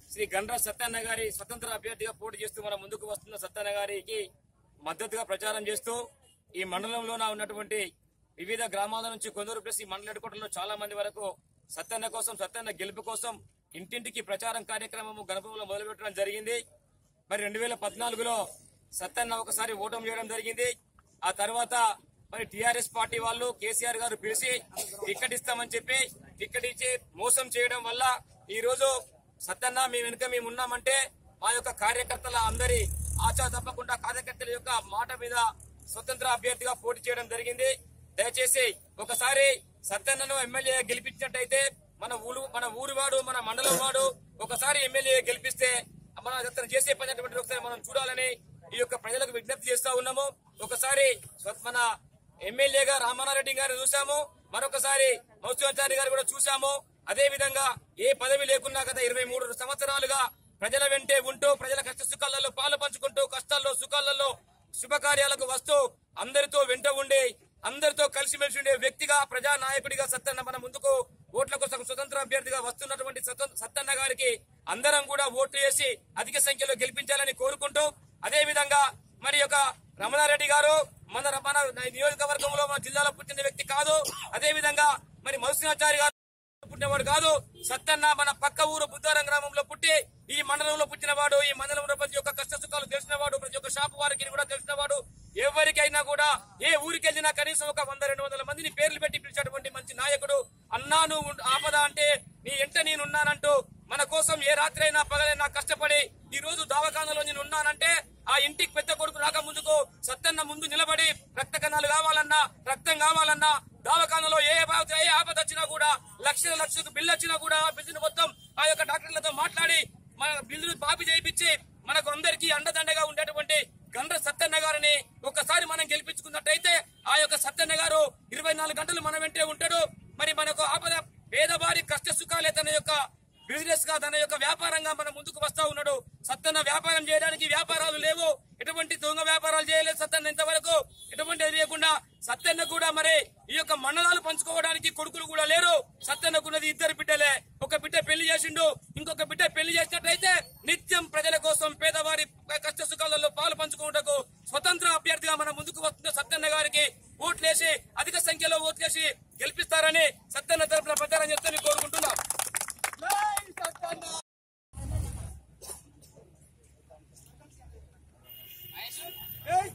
శ్రీ గండ్ర సత్యన్న గారి స్వతంత్ర అభ్యర్థిగా పోటీ చేస్తూ మన ముందుకు వస్తున్న సత్యన్న గారికి మద్దతుగా ప్రచారం చేస్తూ ఈ మండలంలోన ఉన్నటువంటి వివిధ గ్రామాల నుంచి కొందరు ప్లస్ ఈ మండల హెడ్కోటలో చాలా మంది వరకు సత్యన్న కోసం సత్యన్న గెలుపు కోసం ఇంటింటికి ప్రచారం కార్యక్రమం గణపంలో మొదలుపెట్టడం జరిగింది మరి రెండు వేల పద్నాలుగులో సత్యన్న ఒకసారి ఓటమి చేయడం జరిగింది ఆ తర్వాత మరి టిఆర్ఎస్ పార్టీ వాళ్ళు కేసీఆర్ గారు పిలిచి టికెట్ ఇస్తామని చెప్పి టికెట్ ఇచ్చి మోసం చేయడం వల్ల ఈ రోజు సత్యన్న మీ వెనుక మేము ఉన్నామంటే మా యొక్క కార్యకర్తల అందరి ఆచా తప్పకుండా కార్యకర్తల యొక్క మాట మీద స్వతంత్ర అభ్యర్థిగా పోటీ చేయడం జరిగింది దయచేసి ఒకసారి సత్యన్నను ఎమ్మెల్యే గెలిపించినట్టయితే మన ఊరు మన ఊరు వాడు మన మండలం వాడు ఒకసారి ఎమ్మెల్యే గెలిపిస్తే మన అతను చేసే పని అటువంటి ఒకసారి మనం చూడాలని ఈ యొక్క ప్రజలకు విజ్ఞప్తి చేస్తా ఉన్నాము ఒకసారి స్వ- మన ఎమ్మెల్యేగా రామారెడ్డి గారిని చూసాము మరొకసారి మౌత్యాచారి గారు కూడా చూసాము అదే విధంగా ఏ పదవి లేకున్నా కదా ఇరవై మూడు సంవత్సరాలుగా ప్రజల వెంటే ఉంటూ ప్రజల కష్ట సుఖాలలో పాలు పంచుకుంటూ కష్టాల్లో సుఖాలలో శుభకార్యాలకు వస్తూ అందరితో వెంట ఉండి అందరితో కలిసిమెలిసి ఉండే వ్యక్తిగా ప్రజా నాయకుడిగా సత్తన్న మన ముందుకు ఓట్ల కోసం స్వతంత్ర అభ్యర్థిగా వస్తున్నటువంటి సత్త- సత్తన్న గారికి అందరం కూడా ఓట్లు వేసి అధిక సంఖ్యలో గెలిపించాలని కోరుకుంటూ అదే విధంగా మరి యొక్క రమణారెడ్డి గారు మన మన నియోజకవర్గంలో మన జిల్లాలో పుట్టిన వ్యక్తి కాదు అదే విధంగా మరి మధుసింహాచారి గారు పుట్టినవాడు కాదు సత్తన్న మన పక్క ఊరు బుద్ధారం గ్రామంలో పుట్టి ఈ మండలంలో పుట్టినవాడు ఈ మండలంలో ప్రతి ఒక్క కష్ట సుఖాలు తెలిసినవాడు ప్రతి ఒక్క షాపు వారికి కూడా తెలిసినవాడు ఎవరికైనా కూడా ఏ ఊరికి వెళ్ళినా కనీసం ఒక వంద రెండు వందల మందిని పేర్లు పెట్టి పిలిచేటువంటి మంచి నాయకుడు అన్నా నువ్వు ఉండు- ఆపద అంటే నీ ఎంట నేను ఉన్నానంటూ మన కోసం ఏ రాత్రి అయినా పగలైనా కష్టపడి ఈ రోజు దవాఖానలో నేను ఉన్నానంటే ఆ ఇంటికి పెద్ద కొడుకు రాక ముందుకు సత్తన్న ముందు నిలబడి రక్త కణాలు కావాలన్నా రక్తం కావాలన్నా దవాఖానలో ఏ ఆపద ఏ ఆపద వచ్చినా కూడా లక్షల లక్షలకు బిల్లు వచ్చినా కూడా ఆ బిల్లును మొత్తం ఆ యొక్క డాక్టర్లతో మాట్లాడి మన బిల్లును బాబి చేయించి మనకు అందరికీ అండదండగా ఉండేటువంటి గండ్ర సత్యన్న గారిని ఒక్కసారి మనం గెలిపించుకున్నట్టయితే ఆ యొక్క సత్యన్న గారు ఇరవై నాలుగు గంటలు మన వెంటే ఉంటాడు మరి మనకు ఆపద పేదవారి కష్ట సుఖాలే తన యొక్క బిజినెస్ గా తన యొక్క వ్యాపారంగా మన ముందుకు వస్తా ఉన్నాడు సత్తన్న వ్యాపారం చేయడానికి వ్యాపారాలు లేవు ఎటువంటి దొంగ వ్యాపారాలు చేయలేదు సత్తన్న ఇంతవరకు ఎటువంటి లేకుండా సత్తన్న కూడా మరి ఈ యొక్క మండలాలు పంచుకోవడానికి కొడుకులు కూడా లేరు సత్తన్నకున్నది ఇద్దరు బిడ్డలే ఒక బిడ్డ పెళ్లి చేసిండు ఇంకొక బిడ్డ పెళ్లి చేసినట్లయితే నిత్యం ప్రజల కోసం పేదవారి కష్ట సుఖాలలో పాలు పంచుకోవటకు స్వతంత్ర అభ్యర్థిగా మన ముందుకు వస్తున్న సత్తన్న గారికి ఓట్లేసి అధిక సంఖ్యలో ఓట్లేసి గెలిపిస్తారని సత్తన్న తరపున ప్రచారం చేస్తారని కోరుకుంటున్నాం